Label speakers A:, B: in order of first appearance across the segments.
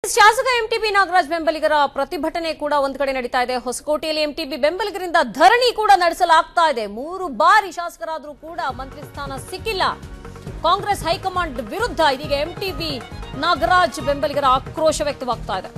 A: ಶಾಸಕ ಎಂಟಿಬಿ ನಾಗರಾಜ್ ಬೆಂಬಲಿಗರ ಪ್ರತಿಭಟನೆ ಕೂಡ ಒಂದ್ ಕಡೆ ನಡೀತಾ ಇದೆ ಹೊಸಕೋಟೆಯಲ್ಲಿ ಎಂಟಿಬಿ ಬೆಂಬಲಿಗರಿಂದ ಧರಣಿ ಕೂಡ ನಡೆಸಲಾಗ್ತಾ ಇದೆ ಮೂರು ಬಾರಿ ಶಾಸಕರಾದ್ರೂ ಕೂಡ ಮಂತ್ರಿ ಸ್ಥಾನ ಸಿಕ್ಕಿಲ್ಲ ಕಾಂಗ್ರೆಸ್ ಹೈಕಮಾಂಡ್ ವಿರುದ್ಧ ಇದೀಗ ಎಂಟಿಬಿ ನಾಗರಾಜ್ ಬೆಂಬಲಿಗರ ಆಕ್ರೋಶ ವ್ಯಕ್ತವಾಗ್ತಾ ಇದೆ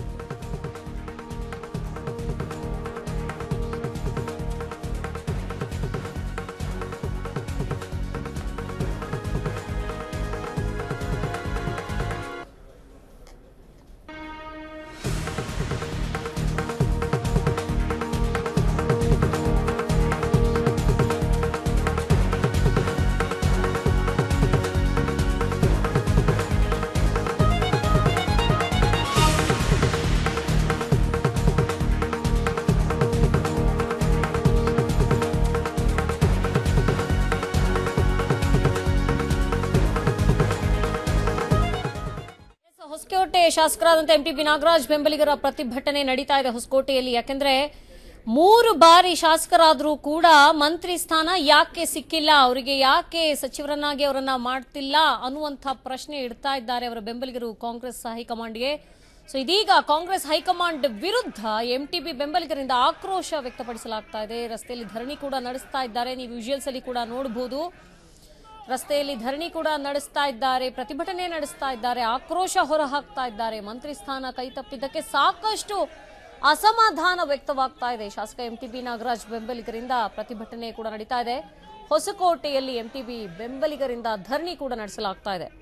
A: ಹೊಸಕೋಟೆ ಶಾಸಕರಾದಂಥ ಎಂಟಿಬಿ ನಾಗರಾಜ್ ಬೆಂಬಲಿಗರ ಪ್ರತಿಭಟನೆ ನಡೀತಾ ಇದೆ ಹೊಸಕೋಟೆಯಲ್ಲಿ ಯಾಕೆಂದ್ರೆ ಮೂರು ಬಾರಿ ಶಾಸಕರಾದ್ರೂ ಕೂಡ ಮಂತ್ರಿ ಸ್ಥಾನ ಯಾಕೆ ಸಿಕ್ಕಿಲ್ಲ ಅವರಿಗೆ ಯಾಕೆ ಸಚಿವರನ್ನಾಗಿ ಅವರನ್ನ ಮಾಡ್ತಿಲ್ಲ ಅನ್ನುವಂಥ ಪ್ರಶ್ನೆ ಇಡ್ತಾ ಇದ್ದಾರೆ ಅವರ ಬೆಂಬಲಿಗರು ಕಾಂಗ್ರೆಸ್ ಹೈಕಮಾಂಡ್ಗೆ ಸೊ ಇದೀಗ ಕಾಂಗ್ರೆಸ್ ಹೈಕಮಾಂಡ್ ವಿರುದ್ಧ ಎಂಟಿಬಿ ಬೆಂಬಲಿಗರಿಂದ ಆಕ್ರೋಶ ವ್ಯಕ್ತಪಡಿಸಲಾಗ್ತಾ ಇದೆ ರಸ್ತೆಯಲ್ಲಿ ಧರಣಿ ಕೂಡ ನಡೆಸ್ತಾ ಇದ್ದಾರೆ ನೀವು ವಿಜುವಲ್ಸ್ ಅಲ್ಲಿ ಕೂಡ ನೋಡಬಹುದು ರಸ್ತೆಯಲ್ಲಿ ಧರಣಿ ಕೂಡ ನಡೆಸ್ತಾ ಇದ್ದಾರೆ ಪ್ರತಿಭಟನೆ ನಡೆಸ್ತಾ ಇದ್ದಾರೆ ಆಕ್ರೋಶ ಹೊರಹಾಕ್ತಾ ಇದ್ದಾರೆ ಮಂತ್ರಿ ಸ್ಥಾನ ಕೈತಪ್ಪಿದ್ದಕ್ಕೆ ಸಾಕಷ್ಟು ಅಸಮಾಧಾನ ವ್ಯಕ್ತವಾಗ್ತಾ ಇದೆ ಶಾಸಕ ಎಂಟಿಬಿ ನಾಗರಾಜ್ ಬೆಂಬಲಿಗರಿಂದ ಪ್ರತಿಭಟನೆ ಕೂಡ ನಡೀತಾ ಇದೆ ಹೊಸಕೋಟೆಯಲ್ಲಿ ಎಂಟಿಬಿ ಬೆಂಬಲಿಗರಿಂದ ಧರಣಿ ಕೂಡ ನಡೆಸಲಾಗ್ತಾ ಇದೆ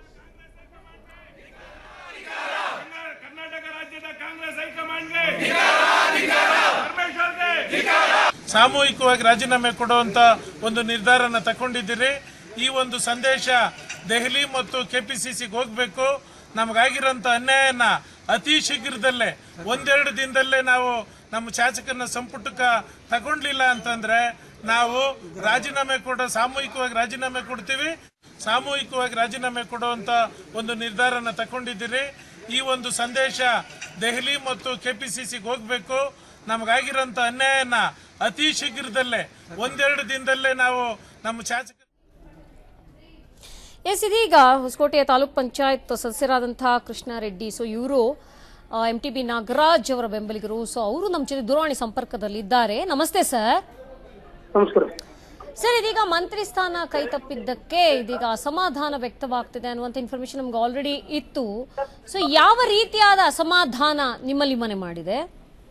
B: ಕರ್ನಾಟಕ ರಾಜ್ಯದ ಕಾಂಗ್ರೆಸ್ ಹೈಕಮಾಂಡ್ಗೆ ಪರಮೇಶ್ವರ್ಗೆ
C: ಸಾಮೂಹಿಕವಾಗಿ ರಾಜೀನಾಮೆ ಕೊಡುವಂತ ಒಂದು ನಿರ್ಧಾರನ ತಗೊಂಡಿದ್ದೀರಿ ಈ ಒಂದು ಸಂದೇಶ ದೆಹಲಿ ಮತ್ತು ಕೆಪಿಸಿಸಿಗೆ ಹೋಗಬೇಕು ನಮಗಾಗಿರೋಂಥ ಅನ್ಯಾಯನ ಅತಿ ಶೀಘ್ರದಲ್ಲೇ ಒಂದೆರಡು ದಿನದಲ್ಲೇ ನಾವು ನಮ್ಮ ಶಾಸಕರನ್ನ ಸಂಪುಟಕ್ಕೆ ತಗೊಂಡ್ಲಿಲ್ಲ ಅಂತಂದ್ರೆ ನಾವು ರಾಜೀನಾಮೆ ಕೊಡೋ ಸಾಮೂಹಿಕವಾಗಿ ರಾಜೀನಾಮೆ ಕೊಡ್ತೀವಿ ಸಾಮೂಹಿಕವಾಗಿ ರಾಜೀನಾಮೆ ಕೊಡುವಂತ ಒಂದು ನಿರ್ಧಾರನ ತಗೊಂಡಿದ್ದೀರಿ ಈ ಒಂದು ಸಂದೇಶ ದೆಹಲಿ ಮತ್ತು ಕೆಪಿಸಿಸಿಗೆ ಹೋಗಬೇಕು ನಮಗಾಗಿರೋಂಥ ಅನ್ಯಾಯನ ಅತಿ ಶೀಘ್ರದಲ್ಲೇ ಒಂದೆರಡು ದಿನದಲ್ಲೇ ನಾವು ನಮ್ಮ ಶಾಸಕ
A: ಎಸ್ ಇದೀಗ ಹೊಸಕೋಟೆಯ ತಾಲೂಕ್ ಪಂಚಾಯತ್ ಸದಸ್ಯರಾದಂತಹ ಕೃಷ್ಣ ರೆಡ್ಡಿ ಸೊ ಇವರು ಎಂ ಟಿ ಬಿ ನಾಗರಾಜ್ ಅವರ ಬೆಂಬಲಿಗರು ಸೊ ಅವರು ನಮ್ಮ ಜೊತೆ ದೂರವಾಣಿ ಸಂಪರ್ಕದಲ್ಲಿದ್ದಾರೆ ನಮಸ್ತೆ ಸರ್
D: ನಮಸ್ಕಾರ
A: ಸರ್ ಇದೀಗ ಮಂತ್ರಿ ಸ್ಥಾನ ಕೈ ತಪ್ಪಿದ್ದಕ್ಕೆ ಇದೀಗ ಅಸಮಾಧಾನ ವ್ಯಕ್ತವಾಗ್ತಿದೆ ಅನ್ನುವಂಥ ಇನ್ಫಾರ್ಮೇಶನ್ ನಮ್ಗೆ ಆಲ್ರೆಡಿ ಇತ್ತು ಸೊ ಯಾವ ರೀತಿಯಾದ ಅಸಮಾಧಾನ ನಿಮ್ಮಲ್ಲಿ ಮನೆ ಮಾಡಿದೆ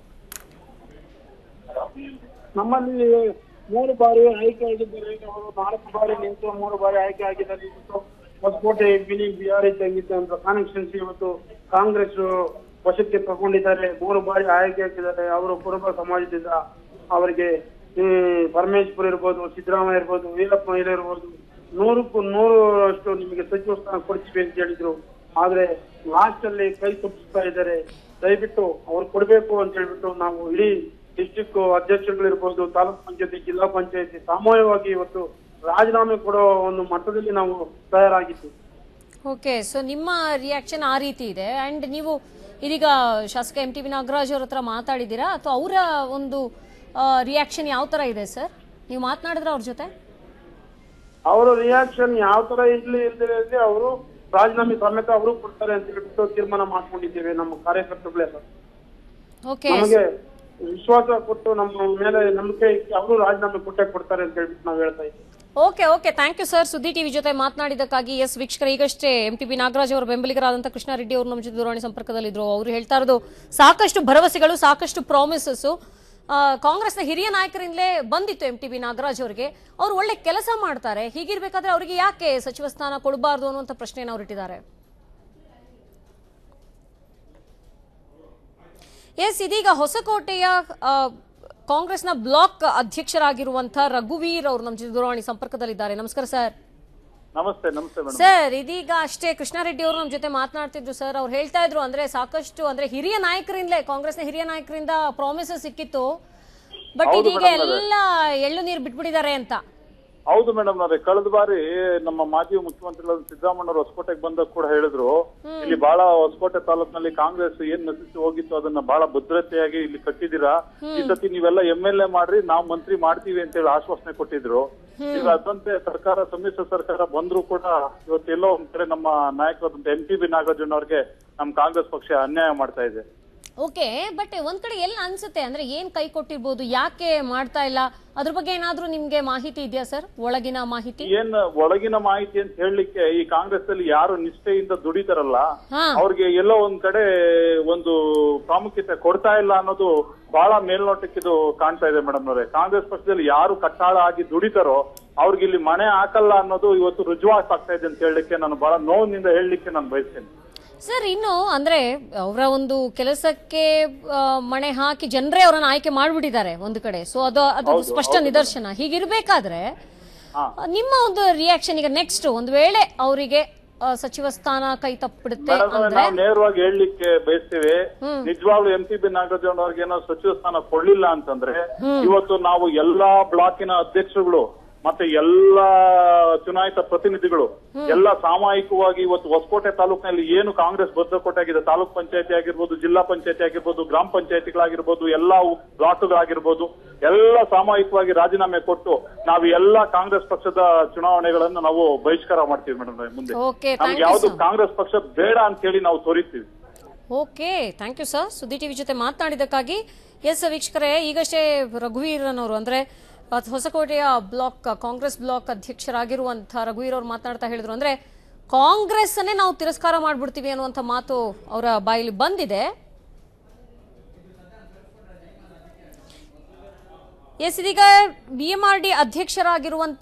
D: ನಮ್ಮಲ್ಲಿ ಮೂರು ಬಾರಿ ಆಯ್ಕೆ ಆಗಿದ್ದಾರೆ ಅವರು ನಾಲ್ಕು ಬಾರಿ ನಿಂತು ಮೂರು ಬಾರಿ ಆಯ್ಕೆ ಆಗಿದ್ದಾರೆ ಇವತ್ತು ಹೊಸಕೋಟೆ ಬಿನಿ ಬಿಹಾರಿ ತೆಗಿದ್ದಂತ ಕಾನ್ಸ್ಟಿಟ್ಯೂನ್ಸಿ ಇವತ್ತು ಕಾಂಗ್ರೆಸ್ ವಶಕ್ಕೆ ತಗೊಂಡಿದ್ದಾರೆ ಮೂರು ಬಾರಿ ಆಯ್ಕೆ ಆಗಿದ್ದಾರೆ ಅವರು ಕುರುಬ ಸಮಾಜದಿಂದ ಅವರಿಗೆ ಈ ಪರಮೇಶ್ವರ್ ಇರ್ಬೋದು ಸಿದ್ದರಾಮಯ್ಯ ಇರ್ಬೋದು ವೀರಪ್ಪ ಮೊಯ್ಲಿ ಇರ್ಬೋದು ನೂರಕ್ಕೂ ನೂರಷ್ಟು ನಿಮಗೆ ಸಚಿವ ಸ್ಥಾನ ಕೊಡ್ತೀವಿ ಅಂತ ಹೇಳಿದ್ರು ಆದ್ರೆ ಲಾಸ್ಟ್ ಅಲ್ಲಿ ಕೈ ತಪ್ಪಿಸ್ತಾ ಇದ್ದಾರೆ ದಯವಿಟ್ಟು ಅವ್ರು ಕೊಡ್ಬೇಕು ಅಂತ ಹೇಳ್ಬಿಟ್ಟು ನಾವು ಇಡೀ ಡಿಸ್ಟಿಕ್ ಅಧ್ಯಕ್ಷರುಗಳಿರ್ಬೋದು ತಾಲೂಕ್ ಪಂಚಾಯತಿ ಜಿಲ್ಲಾ ಪಂಚಾಯತಿ ಸಾಮೂಹಿಕವಾಗಿ ಇವತ್ತು ರಾಜೀನಾಮೆ ಕೊಡೋ ಒಂದು ಮಟ್ಟದಲ್ಲಿ ನಾವು ತಯಾರಾಗಿತ್ತು
A: ಓಕೆ ಸೊ ನಿಮ್ಮ ರಿಯಾಕ್ಷನ್ ಆ ರೀತಿ ಇದೆ ಅಂಡ್ ನೀವು ಇದೀಗ ಶಾಸಕ ಎಂ ಟಿ ಬಿ ನಾಗರಾಜ್ ಅವ್ರ ಹತ್ರ ಮಾತಾಡಿದ್ದೀರಾ ಅಥವಾ ಅವರ ಒಂದು ರಿಯಾಕ್ಷನ್ ಯಾವ ತರ ಇದೆ ಸರ್ ನೀವು ಮಾತನಾಡಿದ್ರ ಅವ್ರ ಜೊತೆ
D: ಅವರ ರಿಯಾಕ್ಷನ್ ಯಾವ ತರ ಇರ್ಲಿ ಇಲ್ದಿರ ಇರ್ಲಿ ಅವರು ರಾಜೀನಾಮೆ ಸಮೇತ ಅವರು ಕೊಡ್ತಾರೆ ಅಂತ ಹೇಳ್ಬಿಟ್ಟು ತೀರ್ಮಾನ ಮಾಡ್ಕೊಂಡಿದ್ದೇವೆ ನಮ್ಮ ಕಾರ್ಯಕರ್ತರುಗಳೆಲ್ಲ
A: ಓಕೆ
D: ನಮಗೆ ವಿಶ್ವಾಸ ಕೊಟ್ಟು ನಮ್ಮ ಮೇಲೆ ನಂಬಿಕೆ ಇಟ್ಟು ಅವರು ರಾಜೀನಾಮೆ ಕೊಟ್ಟೆ ಕೊಡ್ತಾರೆ ಅಂತ ಹೇಳ್ಬಿಟ್ಟು ನಾವು ಹೇಳ್ತಾ ಇದ್ದೀವಿ
A: okay okay thank you sir Suddi TV ಜೊತೆ ಮಾತನಾಡಿದ್ದಕ್ಕಾಗಿ ಎಸ್ ವೀಕ್ಷಕರ ಈಗಷ್ಟೇ ಎಂ ಟಿ ಬಿ ನಾಗರಾಜ್ ಅವರ ಬೆಂಬಲಿಗರಾದಂಥ ಕೃಷ್ಣ ರೆಡ್ಡಿ ಅವರು ನಮ್ಮ ಜೊತೆ ದೂರವಾಣಿ ಸಂಪರ್ಕದಲ್ಲಿದ್ರು ಅವರು ಹೇಳ್ತಾ ಇರೋದು ಸಾಕಷ್ಟು ಭರವಸೆಗಳು ಸಾಕಷ್ಟು ಪ್ರಾಮಿಸಸ್ ಕಾಂಗ್ರೆಸ್ನ ಹಿರಿಯ ನಾಯಕರಿಂದಲೇ ಬಂದಿತ್ತು ಎಂ ಟಿ ಬಿ ನಾಗರಾಜ್ ಅವರಿಗೆ ಅವರು ಒಳ್ಳೆ ಕೆಲಸ ಮಾಡ್ತಾರೆ ಹೀಗಿರ್ಬೇಕಾದ್ರೆ ಅವರಿಗೆ ಯಾಕೆ ಸಚಿವ ಸ್ಥಾನ ಕೊಡಬಾರ್ದು ಅನ್ನುವಂಥ ಪ್ರಶ್ನೆಯನ್ನು ಅವರು ಇಟ್ಟಿದ್ದಾರೆ ಎಸ್ ಇದೀಗ ಹೊಸಕೋಟೆಯ ಆ, ಕಾಂಗ್ರೆಸ್ನ ಬ್ಲಾಕ್ ಅಧ್ಯಕ್ಷರಾಗಿರುವಂತಹ ರಘುವೀರ್ ಅವರು ನಮ್ಮ ಜೊತೆ ದೂರವಾಣಿ ಸಂಪರ್ಕದಲ್ಲಿದ್ದಾರೆ ನಮಸ್ಕಾರ ಸರ್
E: ನಮಸ್ತೆ ನಮಸ್ತೆ ಮೇಡಮ್
A: ಸರ್ ಇದೀಗ ಅಷ್ಟೇ ಕೃಷ್ಣಾರೆಡ್ಡಿ ಅವರು ನಮ್ಮ ಜೊತೆ ಮಾತನಾಡ್ತಿದ್ರು ಸರ್ ಅವ್ರು ಹೇಳ್ತಾ ಇದ್ರು ಅಂದ್ರೆ ಸಾಕಷ್ಟು ಅಂದ್ರೆ ಹಿರಿಯ ನಾಯಕರಿಂದಲೇ ಕಾಂಗ್ರೆಸ್ನ ಹಿರಿಯ ನಾಯಕರಿಂದ ಪ್ರಾಮಿಸಸ್ ಸಿಕ್ಕಿತ್ತು ಬಟ್
E: ಹೌದು
A: ಇದೀಗ
E: madam, ಅದೇ.
A: ಎಲ್ಲ ಎಳ್ಳು ನೀರು ಬಿಟ್ಬಿಟ್ಟಿದ್ದಾರೆ ಅಂತ
E: ಹೌದು ಮೇಡಮ್ ಅದೇ ಕಳೆದ ಬಾರಿ ನಮ್ಮ ಮಾಜಿ ಮುಖ್ಯಮಂತ್ರಿಗಳಾದ ಸಿದ್ದರಾಮಯ್ಯವರು ಹೊಸಕೋಟೆಗೆ ಬಂದಾಗ ಕೂಡ ಹೇಳಿದ್ರು ಇಲ್ಲಿ ಬಹಳ ಹೊಸಕೋಟೆ ತಾಲೂಕಿನಲ್ಲಿ ಕಾಂಗ್ರೆಸ್ ಏನ್ ನಶಿಸಿ ಹೋಗಿತ್ತು ಅದನ್ನ ಬಹಳ ಭದ್ರತೆಯಾಗಿ ಇಲ್ಲಿ ಕಟ್ಟಿದ್ದೀರಾ ಈ ಸತಿ ನೀವೆಲ್ಲ ಎಂ ಎಲ್ ಎ ಮಾಡ್ರಿ ನಾವು ಮಂತ್ರಿ ಮಾಡ್ತೀವಿ ಅಂತ ಹೇಳಿ ಆಶ್ವಾಸನೆ ಕೊಟ್ಟಿದ್ರು ಈಗ ಅದಂತೆ ಸರ್ಕಾರ ಸಮ್ಮಿಶ್ರ ಸರ್ಕಾರ ಬಂದ್ರು ಕೂಡ ಇವತ್ತೆಲ್ಲೋ ಒಂದ್ ಕಡೆ ನಮ್ಮ ನಾಯಕರಾದಂತ ಎಂ ಟಿ ಬಿ ನಾಗಾರ್ಜುನ ಅವ್ರಿಗೆ ನಮ್ ಕಾಂಗ್ರೆಸ್ ಪಕ್ಷ ಅನ್ಯಾಯ ಮಾಡ್ತಾ ಇದೆ
A: ಓಕೆ ಬಟ್ ಒಂದ್ ಕಡೆ ಎಲ್ಲ ಅನ್ಸುತ್ತೆ ಅಂದ್ರೆ ಏನ್ ಕೈ ಕೊಟ್ಟಿರ್ಬೋದು ಯಾಕೆ ಮಾಡ್ತಾ ಇಲ್ಲ ಅದ್ರ ಬಗ್ಗೆ ಏನಾದ್ರೂ ನಿಮ್ಗೆ ಮಾಹಿತಿ ಇದೆಯಾ ಸರ್ ಒಳಗಿನ ಮಾಹಿತಿ
E: ಏನ್ ಒಳಗಿನ ಮಾಹಿತಿ ಅಂತ ಹೇಳಲಿಕ್ಕೆ ಈ ಕಾಂಗ್ರೆಸ್ ಅಲ್ಲಿ ಯಾರು ನಿಷ್ಠೆಯಿಂದ ದುಡಿತಾರಲ್ಲ
A: ಹಾ.
E: ಅವ್ರಿಗೆ ಎಲ್ಲೋ ಒಂದ್ ಕಡೆ ಒಂದು ಪ್ರಾಮುಖ್ಯತೆ ಕೊಡ್ತಾ ಇಲ್ಲ ಅನ್ನೋದು ಬಹಳ ಮೇಲ್ನೋಟಕ್ಕೆ ಇದು ಕಾಣ್ತಾ ಇದೆ ಮೇಡಮ್ ಅವರೇ ಕಾಂಗ್ರೆಸ್ ಪಕ್ಷದಲ್ಲಿ ಯಾರು ಕಟ್ಟಾಳ ಆಗಿ ದುಡಿತಾರೋ ಅವ್ರಿಗೆ ಇಲ್ಲಿ ಮನೆ ಹಾಕಲ್ಲ ಅನ್ನೋದು ಇವತ್ತು ರುಜುವಾತಾಗ್ತಾ ಇದೆ ಅಂತ ಹೇಳಲಿಕ್ಕೆ ನಾನು ಬಹಳ ನೋವಿನಿಂದ ಹೇಳಲಿಕ್ಕೆ ನಾನು ಬಯಸ್ತೇನೆ
A: ಸರ್ ಇನ್ನು ಅಂದ್ರೆ ಅವರ ಒಂದು ಕೆಲಸಕ್ಕೆ ಆ, ಮಣೆ ಹಾಕಿ ಜನರೇ ಅವರನ್ನ ಆಯ್ಕೆ ಮಾಡ್ಬಿಟ್ಟಿದ್ದಾರೆ ಒಂದು ಕಡೆ ಸೊ ಅದು ಅದು ಸ್ಪಷ್ಟ ನಿದರ್ಶನ ಹೀಗಿರ್ಬೇಕಾದ್ರೆ
E: ಹಾ.
A: ಆ, ನಿಮ್ಮ ಒಂದು ರಿಯಾಕ್ಷನ್ ಈಗ ನೆಕ್ಸ್ಟ್ ಒಂದು ವೇಳೆ ಅವರಿಗೆ ಸಚಿವ ಸ್ಥಾನ ಕೈ ತಪ್ಪಿಡುತ್ತೆ
E: ಮೇಡಮ್ ಅವರೇ,
A: ಅಂದ್ರೆ
E: ನಾವು ನೇರವಾಗಿ ಹೇಳಲಿಕ್ಕೆ ಬಯಸ್ತೇವೆ ನಿಜವಾಗ್ಲೂ ಎಂ ಪಿ ಬಿ ನಾಗರಾಜ್ ಅವ್ರಿಗೆ ಏನೋ ಸಚಿವ ಸ್ಥಾನ ಕೊಡ್ಲಿಲ್ಲ ಅಂತಂದ್ರೆ ಇವತ್ತು ನಾವು ಎಲ್ಲಾ ಬ್ಲಾಕಿನ ಅಧ್ಯಕ್ಷರುಗಳು ಮತ್ತೆ ಎಲ್ಲಾ ಚುನಾಯಿತ ಪ್ರತಿನಿಧಿಗಳು ಎಲ್ಲ ಸಾಮಾಯಿಕವಾಗಿ ಇವತ್ತು ಹೊಸಕೋಟೆ ತಾಲೂಕಿನಲ್ಲಿ ಏನು ಕಾಂಗ್ರೆಸ್ ಭದ್ರಕೋಟೆ ಆಗಿದೆ ತಾಲೂಕ್ ಪಂಚಾಯತಿ ಆಗಿರ್ಬೋದು ಜಿಲ್ಲಾ ಪಂಚಾಯತಿ ಆಗಿರ್ಬೋದು ಗ್ರಾಮ ಪಂಚಾಯತಿಗಳಾಗಿರ್ಬೋದು ಎಲ್ಲಾ ಬ್ಲಾಕ್ಗಳಾಗಿರ್ಬೋದು ಎಲ್ಲ ಸಾಮಾಯಿಕವಾಗಿ ರಾಜೀನಾಮೆ ಕೊಟ್ಟು ನಾವು ಎಲ್ಲಾ ಕಾಂಗ್ರೆಸ್ ಪಕ್ಷದ ಚುನಾವಣೆಗಳನ್ನು ನಾವು ಬಹಿಷ್ಕಾರ ಮಾಡ್ತೀವಿ ಮೇಡಮ್ ಮುಂದೆ
A: ಓಕೆ
E: ನಮ್ಗೆ
A: ಥ್ಯಾಂಕ್ ಯು
E: ಯಾವ್ದು
A: ಸರ್
E: ಕಾಂಗ್ರೆಸ್ ಪಕ್ಷ ಬೇಡ ಅಂತ ಹೇಳಿ ನಾವು ತೋರಿಸ್ತೀವಿ
A: okay thank you sir Suddi TV ಜೊತೆ ಮಾತನಾಡಿದ್ದಕ್ಕಾಗಿ ಎಸ್ ವೀಕ್ಷಕರೇ ಈಗಷ್ಟೇ ರಘುವೀರನ್ ಅವರು ಅಂದ್ರೆ ಅಹ್, ಹೊಸಕೋಟೆಯ ಬ್ಲಾಕ್ ಕಾಂಗ್ರೆಸ್ ಬ್ಲಾಕ್ ಅಧ್ಯಕ್ಷರಾಗಿರುವಂತ ರಘುವೀರ್ ಅವರು ಮಾತನಾಡ್ತಾ ಹೇಳಿದ್ರು ಅಂದ್ರೆ ಕಾಂಗ್ರೆಸ್ ಅನ್ನೇ ನಾವು ತಿರಸ್ಕಾರ ಮಾಡ್ಬಿಡ್ತೀವಿ ಅನ್ನುವಂಥ ಮಾತು ಅವರ ಬಾಯಲ್ಲಿ ಬಂದಿದೆ ಎಸ್ ಇದೀಗ ಬಿ ಎಂ ಆರ್ ಡಿ ಅಧ್ಯಕ್ಷರಾಗಿರುವಂಥ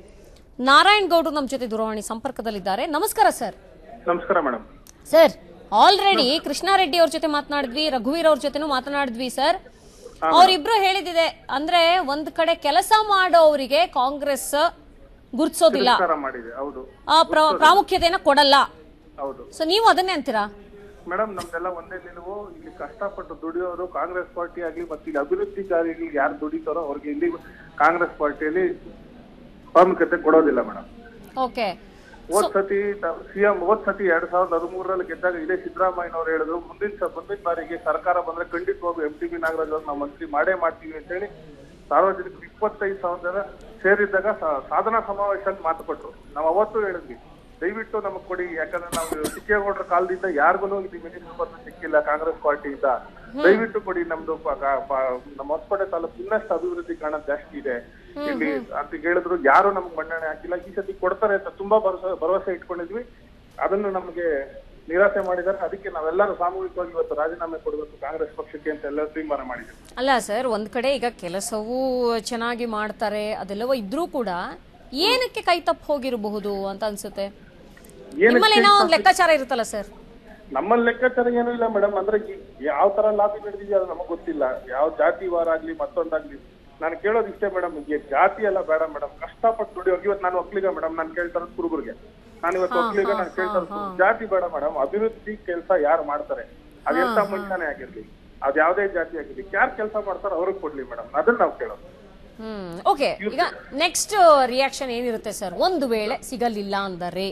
A: ನಾರಾಯಣ್ ಗೌಡ್ರು ನಮ್ಮ ಜೊತೆ ದೂರವಾಣಿ ಸಂಪರ್ಕದಲ್ಲಿದ್ದಾರೆ ನಮಸ್ಕಾರ ಸರ್
E: ನಮಸ್ಕಾರ ಮೇಡಮ್
A: ಸರ್ ಆಲ್ರೆಡಿ ಕೃಷ್ಣಾರೆಡ್ಡಿ ಅವ್ರ ಜೊತೆ ಮಾತನಾಡಿದ್ವಿ ರಘುವೀರ್ ಅವ್ರ ಜೊತೆನೂ ಮಾತನಾಡಿದ್ವಿ ಸರ್ ಅವರಿಬ್ರು ಹೇಳಿದಿದೆ ಅಂದ್ರೆ ಒಂದ್ ಕಡೆ ಕೆಲಸ ಮಾಡೋವರಿಗೆ ಕಾಂಗ್ರೆಸ್ ಗುರ್ತಿಸೋದಿಲ್ಲ
F: ಮಾಡಿದೆ ಹೌದು
A: ಆ ಪ್ರ- ಪ್ರಾಮುಖ್ಯತೆಯನ್ನ ಕೊಡಲ್ಲ
F: ಹೌದು
A: ಸೊ ನೀವು ಅದನ್ನೇ ಅಂತೀರಾ
F: ಮೇಡಮ್ ನಮ್ದೆಲ್ಲ ಒಂದೇ ನಿಲುವು ಇಲ್ಲಿ ಕಷ್ಟಪಟ್ಟು ದುಡಿಯೋರು ಕಾಂಗ್ರೆಸ್ ಪಾರ್ಟಿ ಆಗ್ಲಿ ಮತ್ತೆ ಇಲ್ಲಿ ಅಭಿವೃದ್ಧಿಗಾರಿಗಳು ಯಾರು ದುಡಿತಾರೋ ಅವ್ರಿಗೆ ಇಲ್ಲಿ ಕಾಂಗ್ರೆಸ್ ಪಾರ್ಟಿಯಲ್ಲಿ ಪ್ರಾಮುಖ್ಯತೆ ಕೊಡೋದಿಲ್ಲ ಮೇಡಮ್
A: ಓಕೆ
F: ಹೋದ್ ಸತಿ ಸಿಎಂ ಹೋದ್ ಸತಿ ಎರಡ್ ಸಾವಿರದ ಹದಿಮೂರರಲ್ಲಿ ಗೆದ್ದಾಗ ಇದೇ ಸಿದ್ದರಾಮಯ್ಯನವರು ಹೇಳಿದ್ರು ಮುಂದಿನ ಸ- ಮುಂದಿನ ಬಾರಿಗೆ ಸರ್ಕಾರ ಬಂದ್ರೆ ಖಂಡಿತವಾಗೂ ಎಂ ಟಿ ಬಿ ನಾಗರಾಜ್ ಅವ್ರು ನಾವು ಮಂತ್ರಿ ಮಾಡೇ ಮಾಡ್ತೀವಿ ಅಂತ ಹೇಳಿ ಸಾರ್ವಜನಿಕರು ಇಪ್ಪತ್ತೈದು ಸಾವಿರ ಜನ ಸೇರಿದ್ದಾಗ ಸಾ- ಸಾಧನಾ ಸಮಾವೇಶದಲ್ಲಿ ಮಾತು ಕೊಟ್ರು ನಾವು ಅವತ್ತು ಹೇಳಿದ್ವಿ ದಯವಿಟ್ಟು ನಮಗ್ ಕೊಡಿ ಯಾಕಂದ್ರೆ ನಾವು ಚಿಕ್ಕೇಗೌಡರ ಕಾಲದಿಂದ ಯಾರಿಗೂ ಇಲ್ಲಿ ಮಿನಿಸ್ಟರ್ ಪದ ಸಿಕ್ಕಿಲ್ಲ ಕಾಂಗ್ರೆಸ್ ಪಾರ್ಟಿಯಿಂದ ದಯವಿಟ್ಟು ಕೊಡಿ ನಮ್ದು ಪ- ಕ- ಪ- ನಮ್ಮ ಹೊಸಕೋಟೆ ತಾಲೂಕು ಇನ್ನಷ್ಟು ಅಭಿವೃದ್ಧಿ ಕಾಣೋದು ಜಾಸ್ತಿ ಇದೆ ಇಲ್ಲಿ ಅಂತ ಹೇಳಿದ್ರು ಯಾರು ನಮ್ಗೆ ಮನ್ನಣೆ ಹಾಕಿಲ್ಲ ಈ ಸತಿ ಕೊಡ್ತಾರೆ ಅಂತ ತುಂಬಾ ಭರವಸೆ ಭರವಸೆ ಇಟ್ಕೊಂಡಿದ್ವಿ ಅದನ್ನು ನಮಗೆ ನಿರಾಸೆ ಮಾಡಿದ್ದಾರೆ ಅದಕ್ಕೆ ನಾವೆಲ್ಲರೂ ಸಾಮೂಹಿಕವಾಗಿ ಇವತ್ತು ರಾಜೀನಾಮೆ ಕೊಡಬೇಕು ಕಾಂಗ್ರೆಸ್ ಪಕ್ಷಕ್ಕೆ ಅಂತ ಎಲ್ಲ ತೀರ್ಮಾನ ಮಾಡಿದ್ದೀವಿ
A: ಅಲ್ಲ ಸರ್ ಒಂದ್ ಕಡೆ ಈಗ ಕೆಲಸವೂ ಚೆನ್ನಾಗಿ ಮಾಡ್ತಾರೆ ಅದೆಲ್ಲವೂ ಇದ್ರೂ ಕೂಡ ಏನಕ್ಕೆ ಕೈ ತಪ್ಪು ಹೋಗಿರಬಹುದು ಅಂತ ಅನ್ಸುತ್ತೆ ನಿಮ್ಮಲ್ಲಿ ಏನೋ ಒಂದು ಲೆಕ್ಕಾಚಾರ ಇರುತ್ತಲ್ಲ ಸರ್
F: ನಮ್ಮಲ್ಲಿ ಲೆಕ್ಕಾಚಾರ ಏನೂ ಇಲ್ಲ ಮೇಡಮ್ ಅಂದ್ರೆ ಈ- ಯಾವ ತರ ಲಾಬಿ ನಡೆದಿದೆ ಅದು ನಮಗೆ ಗೊತ್ತಿಲ್ಲ ಯಾವ ಜಾತಿ ವಾರ ಆಗ್ಲಿ ಮತ್ತೊಂದಾಗ್ಲಿ ನಾನು ಕೇಳೋದು ಇಷ್ಟೇ ಮೇಡಮ್ ಈ ಜಾತಿ ಎಲ್ಲ ಬೇಡ ಮೇಡಮ್ ಕಷ್ಟಪಟ್ಟು ದುಡಿಯೋರ್ಗೆ ಇವತ್ತು ನಾನು ಒಕ್ಲಿಗ ಮೇಡಮ್ ನಾನು ಕೇಳ್ತಾ ಇರೋದು ಕುರುಬರಿಗೆ ನಾನು ಇವತ್ತು ಒಕ್ಲಿಗ ನಾನು ಕೇಳ್ತಾ ಇರೋದು ಕುರುಬ. ಜಾತಿ ಬೇಡ ಮೇಡಮ್ ಅಭಿವೃದ್ಧಿ ಕೆಲಸ ಯಾರು ಮಾಡ್ತಾರೆ ಅದೆಂತ ಮನುಷ್ಯನೇ ಆಗಿರ್ಲಿ ಅದ್ ಯಾವ್ದೇ ಜಾತಿ ಆಗಿರ್ಲಿ ಯಾರು ಕೆಲಸ ಮಾಡ್ತಾರೋ ಅವ್ರಿಗೆ ಕೊಡ್ಲಿ ಮೇಡಮ್ ಅದನ್ನ ನಾವು ಕೇಳೋದು
A: ಹ್ಮ್ ಓಕೆ ಈಗ ನೆಕ್ಸ್ಟ್ ರಿಯಾಕ್ಷನ್ ಏನಿರುತ್ತೆ ಸರ್ ಒಂದು ವೇಳೆ ಸಿಗಲಿಲ್ಲ ಅಂದರೆ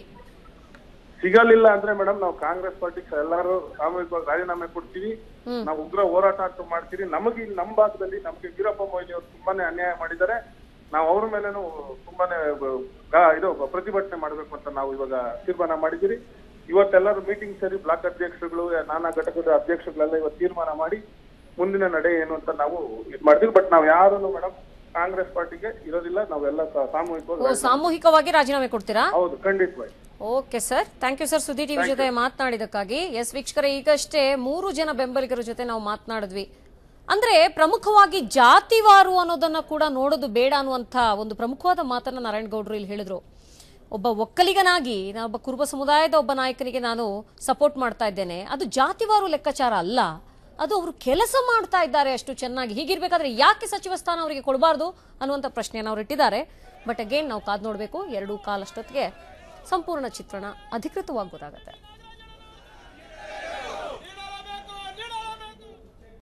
F: ಸಿಗಲಿಲ್ಲ ಅಂದ್ರೆ ಮೇಡಮ್ ನಾವು ಕಾಂಗ್ರೆಸ್ ಪಾರ್ಟಿ ಎಲ್ಲರೂ ಸಾಮೂಹಿಕವಾಗಿ ರಾಜೀನಾಮೆ ಕೊಡ್ತೀವಿ ನಾವು ಉಗ್ರ ಹೋರಾಟ ಅಂತೂ ಮಾಡ್ತೀವಿ ನಮಗೆ ಇಲ್ಲಿ ನಮ್ಮ ಭಾಗದಲ್ಲಿ ನಮ್ಗೆ ವೀರಪ್ಪ ಮೊಯ್ಲಿ ಅವರು ತುಂಬಾನೇ ಅನ್ಯಾಯ ಮಾಡಿದ್ದಾರೆ ನಾವು ಅವ್ರ ಮೇಲೇನು ತುಂಬಾನೇ ಬ- ಗ- ಇದು ಪ್ರತಿಭಟನೆ ಮಾಡ್ಬೇಕು ಅಂತ ನಾವು ಇವಾಗ ತೀರ್ಮಾನ ಮಾಡಿದ್ದೀರಿ ಇವತ್ತೆಲ್ಲರೂ ಮೀಟಿಂಗ್ ಸೇರಿ ಬ್ಲಾಕ್ ಅಧ್ಯಕ್ಷರುಗಳು ನಾನಾ ಘಟಕದ ಅಧ್ಯಕ್ಷರುಗಳೆಲ್ಲ ಇವತ್ತು ತೀರ್ಮಾನ ಮಾಡಿ ಮುಂದಿನ ನಡೆ ಏನು ಅಂತ ನಾವು ಇದು ಮಾಡ್ತೀವಿ ಬಟ್ ನಾವು ಯಾರು ಮೇಡಮ್ ಕಾಂಗ್ರೆಸ್ ಪಾರ್ಟಿಗೆ ಇರೋದಿಲ್ಲ ನಾವೆಲ್ಲ ಸಾ- ಸಾಮೂಹಿಕವಾಗಿ
A: ಓ ಸಾಮೂಹಿಕವಾಗಿ ರಾಜೀನಾಮೆ ಕೊಡ್ತೀರಾ
F: ಹೌದು ಖಂಡಿತವಾಗಿ
A: okay sir thank you sir Suddi TV ಜೊತೆ ಮಾತನಾಡಿದಕ್ಕಾಗಿ ಎಸ್ ವೀಕ್ಷಕರೇ ಈಗಷ್ಟೇ ಮೂರು ಜನ ಬೆಂಬಲಿಗರ ಜೊತೆ ನಾವು ಮಾತನಾಡಿದ್ವಿ ಅಂದ್ರೆ ಪ್ರಮುಖವಾಗಿ ಜಾತಿವಾರು ಅನ್ನೋದನ್ನ ಕೂಡ ನೋಡೋದು ಬೇಡ ಅನ್ನುವಂಥ ಒಂದು ಪ್ರಮುಖವಾದ ಮಾತನ್ನ ನಾರಾಯಣ ಗೌಡ್ರು ಇಲ್ಲಿ ಹೇಳಿದ್ರು ಒಬ್ಬ ಒಕ್ಕಲಿಗನಾಗಿ ನಾನು ಒಬ್ಬ ಕುರುಬ ಸಮುದಾಯದ ಒಬ್ಬ ನಾಯಕನಿಗೆ ನಾನು ಸಪೋರ್ಟ್ ಮಾಡ್ತಾ ಇದ್ದೇನೆ ಅದು ಜಾತಿವಾರು ಲೆಕ್ಕಾಚಾರ ಅಲ್ಲ ಅದು ಅವರು ಕೆಲಸ ಮಾಡ್ತಾ ಇದ್ದಾರೆ ಅಷ್ಟು ಚೆನ್ನಾಗಿ ಹೀಗಿರ್ಬೇಕಾದ್ರೆ ಯಾಕೆ ಸಚಿವ ಸ್ಥಾನ ಅವರಿಗೆ ಕೊಡಬಾರ್ದು ಅನ್ನುವಂಥ ಪ್ರಶ್ನೆಯನ್ನು ಅವರು ಇಟ್ಟಿದ್ದಾರೆ ಬಟ್ ಅಗೇನ್ ನಾವು ಕಾದು ನೋಡಬೇಕು ಎರಡು ಕಾಲಷ್ಟೊತ್ತಿಗೆ ಸಂಪೂರ್ಣ ಚಿತ್ರಣ ಅಧಿಕೃತವಾಗಿ ಗೊತ್ತಾಗುತ್ತೆ